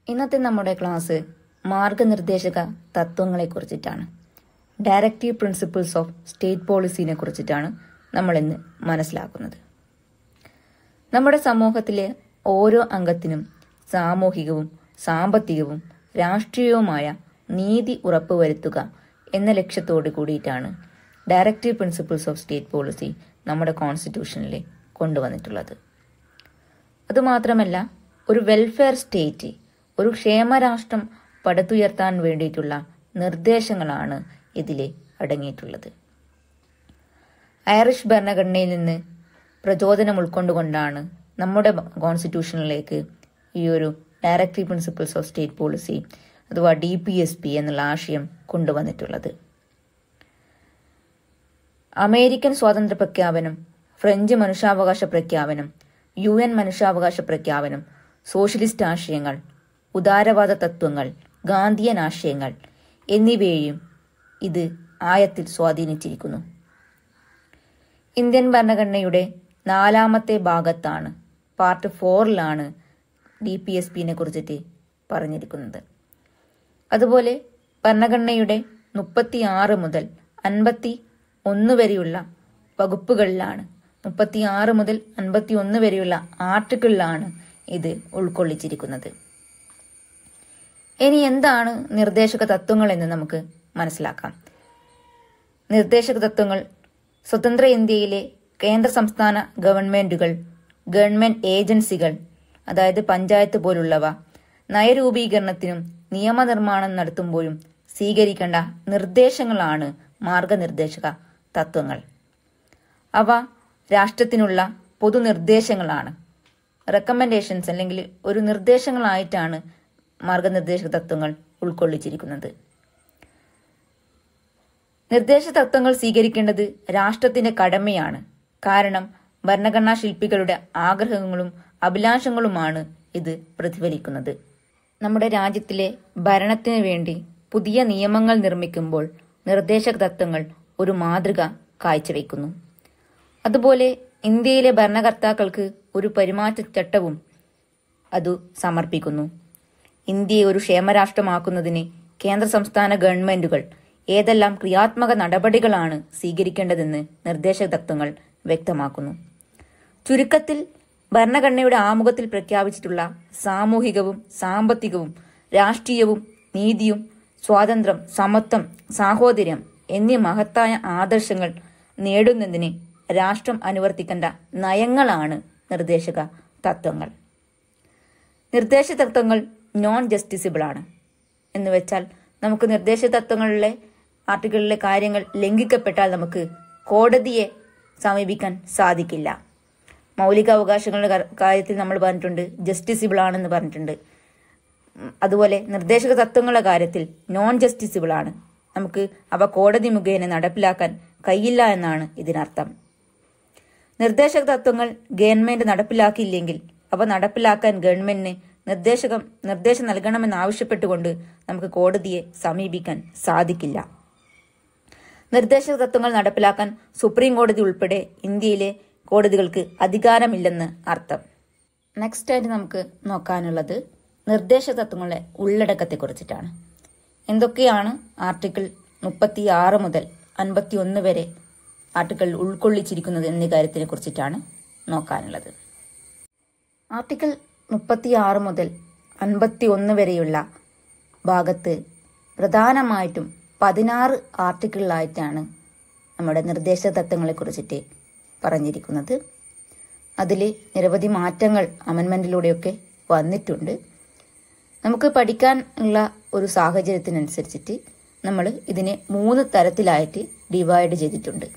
ഇന്നത്തെ നമ്മുടെ ക്ലാസ് മാർഗനിർദ്ദേശക തത്വങ്ങളെക്കുറിച്ചിട്ടാണ് ഡയറക്റ്റീവ് പ്രിൻസിപ്പിൾസ് ഓഫ് സ്റ്റേറ്റ് പോളിസിനെ കുറിച്ചിട്ടാണ് നമ്മൾ ഇന്ന് മനസ്സിലാക്കുന്നത് നമ്മുടെ സമൂഹത്തിലെ ഓരോ അംഗത്തിനും സാമൂഹികവും സാമ്പത്തികവും രാഷ്ട്രീയവുമായ നീതി ഉറപ്പുവരുത്തുക എന്ന ലക്ഷ്യത്തോട് കൂടിയിട്ടാണ് directive principles of state policy നമ്മുടെ കോൺസ്റ്റിറ്റ്യൂഷനിൽ കൊണ്ടുവന്നിട്ടുള്ളത് അതുമാത്രമല്ല ഒരു വെൽഫെയർ സ്റ്റേറ്റ് ഒരു ക്ഷേമരാഷ്ട്രം പടുത്തുയർത്താൻ വേണ്ടിയിട്ടുള്ള നിർദ്ദേശങ്ങളാണ് ഇതിൽ അടങ്ങിയിട്ടുള്ളത് ഐറിഷ് ഭരണഘടനയിൽ നിന്ന് പ്രചോദനം ഉൾക്കൊണ്ടുകൊണ്ടാണ് നമ്മുടെ കോൺസ്റ്റിറ്റ്യൂഷനിലേക്ക് ഈ ഒരു directive principles of state policy അഥവാ ഡി പി എസ് പി എന്നുള്ള ആശയം കൊണ്ടുവന്നിട്ടുള്ളത് അമേരിക്കൻ സ്വാതന്ത്ര്യ പ്രഖ്യാപനം ഫ്രഞ്ച് മനുഷ്യാവകാശ പ്രഖ്യാപനം യു എൻ മനുഷ്യാവകാശ പ്രഖ്യാപനം സോഷ്യലിസ്റ്റ് ആശയങ്ങൾ ഉദാരവാദ തത്വങ്ങൾ ഗാന്ധിയൻ ആശയങ്ങൾ എന്നിവയെയും ഇത് ആയത്തിൽ സ്വാധീനിച്ചിരിക്കുന്നു ഇന്ത്യൻ ഭരണഘടനയുടെ നാലാമത്തെ ഭാഗത്താണ് പാർട്ട് ഫോറിലാണ് ഡി പി എസ് പിനെ കുറിച്ചിട്ട് പറഞ്ഞിരിക്കുന്നത് അതുപോലെ ഭരണഘടനയുടെ മുപ്പത്തി ആറ് മുതൽ അൻപത്തി ഒന്ന് വരെയുള്ള വകുപ്പുകളിലാണ് മുപ്പത്തി ആറ് മുതൽ അൻപത്തി ഒന്ന് വരെയുള്ള ആർട്ടിക്കിളിലാണ് ഇത് ഉൾക്കൊള്ളിച്ചിരിക്കുന്നത് ഇനി എന്താണ് നിർദ്ദേശക തത്വങ്ങൾ എന്ന് നമുക്ക് മനസ്സിലാക്കാം നിർദ്ദേശക തത്വങ്ങൾ സ്വതന്ത്ര ഇന്ത്യയിലെ കേന്ദ്ര സംസ്ഥാന ഗവൺമെന്റുകൾ ഗവൺമെന്റ് ഏജൻസികൾ അതായത് പഞ്ചായത്ത് പോലുള്ളവ നയരൂപീകരണത്തിനും നിയമനിർമ്മാണം നടത്തുമ്പോഴും സ്വീകരിക്കേണ്ട നിർദ്ദേശങ്ങളാണ് മാർഗനിർദ്ദേശക തത്വങ്ങൾ അവ രാഷ്ട്രത്തിനുള്ള പൊതുനിർദ്ദേശങ്ങളാണ് റെക്കമെൻഡേഷൻസ് അല്ലെങ്കിൽ ഒരു നിർദ്ദേശങ്ങളായിട്ടാണ് മാർഗനിർദ്ദേശക തത്വങ്ങൾ ഉൾക്കൊള്ളിച്ചിരിക്കുന്നത് നിർദ്ദേശ തത്വങ്ങൾ സ്വീകരിക്കേണ്ടത് രാഷ്ട്രത്തിന്റെ കടമയാണ് കാരണം ഭരണഘടനാ ശില്പികളുടെ ആഗ്രഹങ്ങളും അഭിലാഷങ്ങളുമാണ് ഇത് പ്രതിഫലിക്കുന്നത് നമ്മുടെ രാജ്യത്തിലെ ഭരണത്തിനു വേണ്ടി പുതിയ നിയമങ്ങൾ നിർമ്മിക്കുമ്പോൾ നിർദ്ദേശക തത്വങ്ങൾ ഒരു മാതൃക കാഴ്ചവെക്കുന്നു അതുപോലെ ഇന്ത്യയിലെ ഭരണകർത്താക്കൾക്ക് ഒരു പെരുമാറ്റച്ചട്ടവും അതു സമർപ്പിക്കുന്നു ഇന്ത്യയെ ഒരു ക്ഷേമരാഷ്ട്രമാക്കുന്നതിന് കേന്ദ്ര സംസ്ഥാന ഗവൺമെന്റുകൾ ഏതെല്ലാം ക്രിയാത്മക നടപടികളാണ് സ്വീകരിക്കേണ്ടതെന്ന് നിർദ്ദേശക തത്വങ്ങൾ വ്യക്തമാക്കുന്നു ചുരുക്കത്തിൽ ഭരണഘടനയുടെ ആമുഖത്തിൽ പ്രഖ്യാപിച്ചിട്ടുള്ള സാമൂഹികവും സാമ്പത്തികവും രാഷ്ട്രീയവും നീതിയും സ്വാതന്ത്ര്യം സമത്വം സാഹോദര്യം എന്നീ മഹത്തായ ആദർശങ്ങൾ നേടുന്നതിന് രാഷ്ട്രം അനുവർത്തിക്കേണ്ട നയങ്ങളാണ് നിർദ്ദേശക തത്വങ്ങൾ നിർദ്ദേശ തത്വങ്ങൾ നോൺ ജസ്റ്റിസിബിൾ ആണ് എന്ന് വെച്ചാൽ നമുക്ക് നിർദ്ദേശ തത്വങ്ങളിലെ ആർട്ടിക്കിളിലെ കാര്യങ്ങൾ ലംഘിക്കപ്പെട്ടാൽ നമുക്ക് കോടതിയെ സമീപിക്കാൻ സാധിക്കില്ല മൗലിക അവകാശങ്ങളുടെ കാര്യത്തിൽ നമ്മൾ പറഞ്ഞിട്ടുണ്ട് ജസ്റ്റിസിബിൾ ആണെന്ന് പറഞ്ഞിട്ടുണ്ട് അതുപോലെ നിർദ്ദേശക തത്വങ്ങളുടെ കാര്യത്തിൽ നോൺ ജസ്റ്റിസിബിൾ ആണ് നമുക്ക് അവ കോടതി മുഖേന നടപ്പിലാക്കാൻ കഴിയില്ല എന്നാണ് ഇതിനർത്ഥം നിർദ്ദേശക തത്വങ്ങൾ ഗവൺമെന്റ് നടപ്പിലാക്കിയില്ലെങ്കിൽ അവ നടപ്പിലാക്കാൻ ഗവൺമെന്റിന് നിർദ്ദേശകം നിർദ്ദേശം നൽകണമെന്ന് ആവശ്യപ്പെട്ടുകൊണ്ട് നമുക്ക് കോടതിയെ സമീപിക്കാൻ സാധിക്കില്ല നിർദ്ദേശക തത്വങ്ങൾ നടപ്പിലാക്കാൻ സുപ്രീം കോടതി ഉൾപ്പെടെ ഇന്ത്യയിലെ കോടതികൾക്ക് അധികാരമില്ലെന്ന് അർത്ഥം നെക്സ്റ്റ് ആയിട്ട് നമുക്ക് നോക്കാനുള്ളത് നിർദ്ദേശക തത്വങ്ങളുടെ ഉള്ളടക്കത്തെക്കുറിച്ചിട്ടാണ് എന്തൊക്കെയാണ് ആർട്ടിക്കിൾ മുപ്പത്തി ആറ് മുതൽ അൻപത്തി ഒന്ന് വരെ ആർട്ടിക്കിൾ ഉൾക്കൊള്ളിച്ചിരിക്കുന്നത് എന്നീ കാര്യത്തിനെ കുറിച്ചിട്ടാണ് നോക്കാനുള്ളത് ആർട്ടിക്കിൾ മുപ്പത്തി ആറ് മുതൽ അൻപത്തി ഒന്ന് വരെയുള്ള ഭാഗത്ത് പ്രധാനമായിട്ടും പതിനാറ് ആർട്ടിക്കിളിലായിട്ടാണ് നമ്മുടെ നിർദ്ദേശ തത്വങ്ങളെ കുറിച്ചിട്ട് പറഞ്ഞിരിക്കുന്നത് അതിൽ നിരവധി മാറ്റങ്ങൾ അമെൻമെന്റിലൂടെയൊക്കെ വന്നിട്ടുണ്ട് നമുക്ക് പഠിക്കാൻ ഉള്ള ഒരു സാഹചര്യത്തിനനുസരിച്ചിട്ട് നമ്മൾ ഇതിനെ മൂന്ന് തരത്തിലായിട്ട് ഡിവൈഡ് ചെയ്തിട്ടുണ്ട്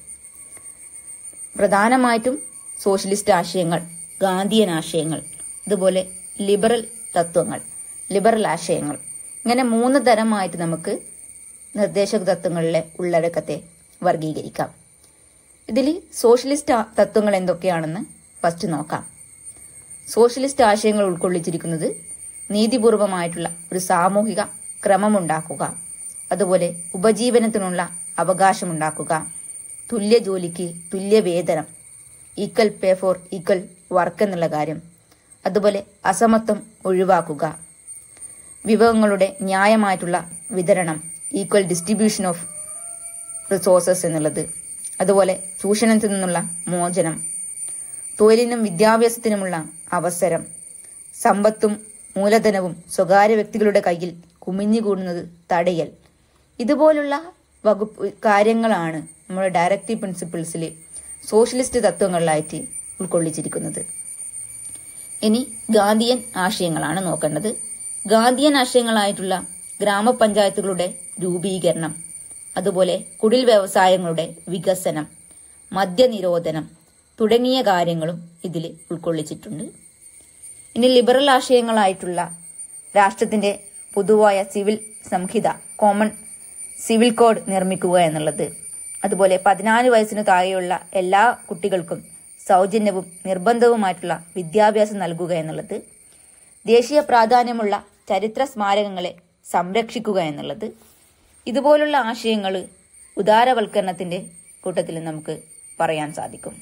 പ്രധാനമായിട്ടും സോഷ്യലിസ്റ്റ് ആശയങ്ങൾ ഗാന്ധിയൻ ആശയങ്ങൾ അതുപോലെ ലിബറൽ തത്വങ്ങൾ ലിബറൽ ആശയങ്ങൾ ഇങ്ങനെ മൂന്ന് തരമായിട്ട് നമുക്ക് നിർദ്ദേശക തത്വങ്ങളിലെ ഉള്ളടക്കത്തെ വർഗീകരിക്കാം ഇതിൽ സോഷ്യലിസ്റ്റ് തത്വങ്ങൾ എന്തൊക്കെയാണെന്ന് ഫസ്റ്റ് നോക്കാം സോഷ്യലിസ്റ്റ് ആശയങ്ങൾ ഉൾക്കൊള്ളിച്ചിരിക്കുന്നത് നീതിപൂർവമായിട്ടുള്ള ഒരു സാമൂഹിക ക്രമമുണ്ടാക്കുക അതുപോലെ ഉപജീവനത്തിനുള്ള അവകാശമുണ്ടാക്കുക തുല്യ ജോലിക്ക് തുല്യ വേതനം equal pay for equal work എന്നുള്ള കാര്യം അതുപോലെ അസമത്വം ഒഴിവാക്കുക വിഭവങ്ങളുടെ ന്യായമായിട്ടുള്ള വിതരണം ഈക്വൽ ഡിസ്ട്രിബ്യൂഷൻ ഓഫ് റിസോഴ്സസ് എന്നുള്ളത് അതുപോലെ ചൂഷണത്തിൽ നിന്നുള്ള മോചനം തൊഴിലിനും വിദ്യാഭ്യാസത്തിനുമുള്ള അവസരം സമ്പത്തും മൂലധനവും സ്വകാര്യ വ്യക്തികളുടെ കയ്യിൽ കുമിഞ്ഞുകൂടുന്നത് തടയൽ ഇതുപോലുള്ള വകുപ്പ് കാര്യങ്ങളാണ് നമ്മുടെ ഡയറക്റ്റീവ് പ്രിൻസിപ്പിൾസിൽ സോഷ്യലിസ്റ്റ് തത്വങ്ങളിലായിട്ട് ഉൾക്കൊള്ളിച്ചിരിക്കുന്നത് ഇനി ഗാന്ധിയൻ ആശയങ്ങളാണ് നോക്കേണ്ടത് ഗാന്ധിയൻ ആശയങ്ങളായിട്ടുള്ള ഗ്രാമപഞ്ചായത്തുകളുടെ രൂപീകരണം അതുപോലെ കുടിൽ വ്യവസായങ്ങളുടെ വികസനം മദ്യനിരോധനം തുടങ്ങിയ കാര്യങ്ങളും ഇതിൽ ഉൾക്കൊള്ളിച്ചിട്ടുണ്ട് ഇനി ലിബറൽ ആശയങ്ങളായിട്ടുള്ള രാഷ്ട്രത്തിന്റെ പൊതുവായ സിവിൽ സംഹിത കോമൺ സിവിൽ കോഡ് നിർമ്മിക്കുക എന്നുള്ളത് അതുപോലെ പതിനാല് വയസ്സിന് താഴെയുള്ള എല്ലാ കുട്ടികൾക്കും സൗജന്യവും നിർബന്ധവുമായിട്ടുള്ള വിദ്യാഭ്യാസം നൽകുക എന്നുള്ളത് ദേശീയ പ്രാധാന്യമുള്ള ചരിത്ര സ്മാരകങ്ങളെ സംരക്ഷിക്കുക എന്നുള്ളത് ഇതുപോലുള്ള ആശയങ്ങൾ ഉദാരവൽക്കരണത്തിന്റെ കൂട്ടത്തിൽ നമുക്ക് പറയാൻ സാധിക്കും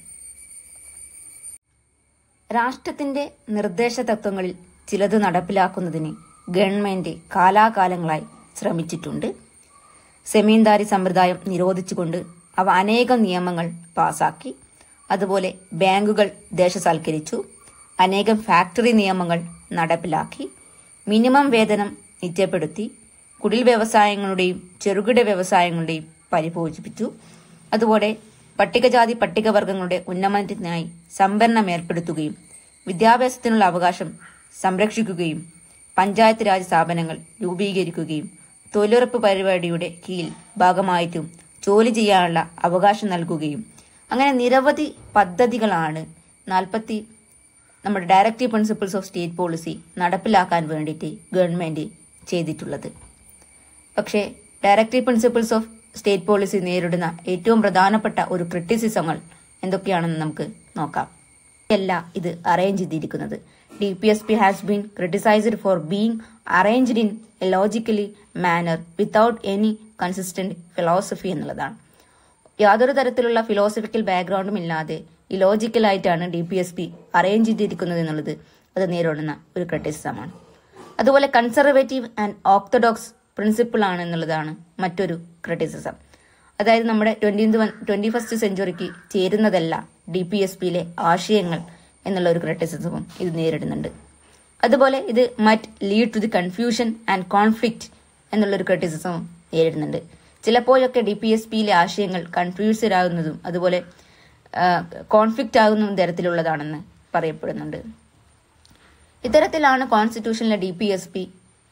രാഷ്ട്രത്തിന്റെ നിർദ്ദേശ തത്വങ്ങളിൽ ചിലത് നടപ്പിലാക്കുന്നതിന് ഗവൺമെന്റ് കാലാകാലങ്ങളായി ശ്രമിച്ചിട്ടുണ്ട് സെമീന്ദാരി സമ്പ്രദായം നിരോധിച്ചുകൊണ്ട് അവ അനേകം നിയമങ്ങൾ പാസാക്കി അതുപോലെ ബാങ്കുകൾ ദേശസാൽക്കരിച്ചു അനേകം ഫാക്ടറി നിയമങ്ങൾ നടപ്പിലാക്കി മിനിമം വേതനം നിശ്ചയപ്പെടുത്തി കുടിൽ വ്യവസായങ്ങളുടെയും ചെറുകിട വ്യവസായങ്ങളുടെയും പരിപോഷിപ്പിച്ചു അതുപോലെ പട്ടികജാതി പട്ടികവർഗങ്ങളുടെ ഉന്നമനത്തിനായി സംവരണം ഏർപ്പെടുത്തുകയും വിദ്യാഭ്യാസത്തിനുള്ള അവകാശം സംരക്ഷിക്കുകയും പഞ്ചായത്ത് രാജ് സ്ഥാപനങ്ങൾ രൂപീകരിക്കുകയും തൊഴിലുറപ്പ് പരിപാടിയുടെ കീഴിൽ ഭാഗമായിട്ടും ജോലി ചെയ്യാനുള്ള അവകാശം നൽകുകയും അങ്ങനെ നിരവധി പദ്ധതികളാണ് നാൽപ്പത്തി നമ്മുടെ directive principles of state policy നടപ്പിലാക്കാൻ വേണ്ടിയിട്ട് ഗവൺമെന്റ് ചെയ്തിട്ടുള്ളത് പക്ഷേ directive principles of state policy നേരിടുന്ന ഏറ്റവും പ്രധാനപ്പെട്ട ഒരു ക്രിറ്റിസിസങ്ങൾ എന്തൊക്കെയാണെന്ന് നമുക്ക് നോക്കാം അല്ല ഇത് അറേഞ്ച് ചെയ്തിരിക്കുന്നത് D P S P has been criticised for being arranged in a logically manner without any consistent philosophy എന്നുള്ളതാണ് യാതൊരു തരത്തിലുള്ള ഫിലോസഫിക്കൽ ബാക്ക്ഗ്രൗണ്ടും ഇല്ലാതെ ഇലോജിക്കലായിട്ടാണ് D P S P arrange ചെയ്തിരിക്കുന്നത് എന്നുള്ളത് അത് നേരിടുന്ന ഒരു ക്രിറ്റിസിസമാണ് അതുപോലെ കൺസർവേറ്റീവ് ആൻഡ് ഓർത്തഡോക്സ് പ്രിൻസിപ്പിൾ ആണ് എന്നുള്ളതാണ് മറ്റൊരു ക്രിറ്റിസിസം അതായത് നമ്മുടെ ട്വന്റി ട്വന്റി ഫസ്റ്റ് സെഞ്ചുറിക്ക് ചേരുന്നതല്ല ഡി പി എസ് പിയിലെ ആശയങ്ങൾ എന്നുള്ള ഒരു ക്രിറ്റിസിസവും ഇത് നേരിടുന്നുണ്ട് അതുപോലെ ഇത് മറ്റ് lead to the confusion and conflict എന്നുള്ളൊരു ക്രിറ്റിസിസവും നേരിടുന്നുണ്ട് ചിലപ്പോഴൊക്കെ ഡി പി എസ് പിയിലെ ആശയങ്ങൾ കൺഫ്യൂസ്ഡ് ആകുന്നതും അതുപോലെ കോൺഫ്ലിക്റ്റ് ആകുന്നതും തരത്തിലുള്ളതാണെന്ന് പറയപ്പെടുന്നുണ്ട് ഇത്തരത്തിലാണ് കോൺസ്റ്റിറ്റ്യൂഷനിലെ ഡി പി എസ് പി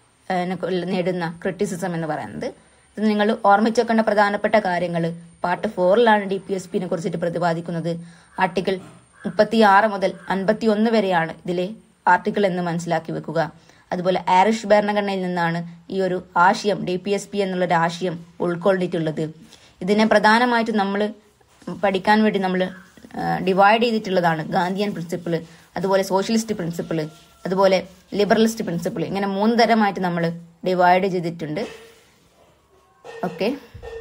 നേടുന്ന ക്രിറ്റിസിസം എന്ന് പറയുന്നത് ഇത് നിങ്ങൾ ഓർമ്മിച്ചു വെക്കേണ്ട പ്രധാനപ്പെട്ട കാര്യങ്ങൾ പാർട്ട് ഫോറിലാണ് ഡി പി എസ് പിനെ കുറിച്ചിട്ട് പ്രതിപാദിക്കുന്നത് ആർട്ടിക്കിൾ മുപ്പത്തി ആറ് മുതൽ അൻപത്തി ഒന്ന് വരെയാണ് ഇതിലെ ആർട്ടിക്കിൾ എന്ന് മനസ്സിലാക്കി വെക്കുക അതുപോലെ ആരിഷ് ഭരണഘടനയിൽ നിന്നാണ് ഈ ഒരു ആശയം ഡി പി എസ് പി എന്നുള്ള ഒരു ആശയം ഉൾക്കൊണ്ടിട്ടുള്ളത് ഇതിനെ പ്രധാനമായിട്ടും നമ്മൾ പഠിക്കാൻ വേണ്ടി നമ്മൾ ഡിവൈഡ് ചെയ്തിട്ടുള്ളതാണ് ഗാന്ധിയൻ പ്രിൻസിപ്പിൾ അതുപോലെ സോഷ്യലിസ്റ്റ് പ്രിൻസിപ്പിൾ അതുപോലെ ലിബറലിസ്റ്റ് പ്രിൻസിപ്പിൾ ഇങ്ങനെ മൂന്ന് തരമായിട്ട് നമ്മൾ ഡിവൈഡ് ചെയ്തിട്ടുണ്ട് ഓക്കെ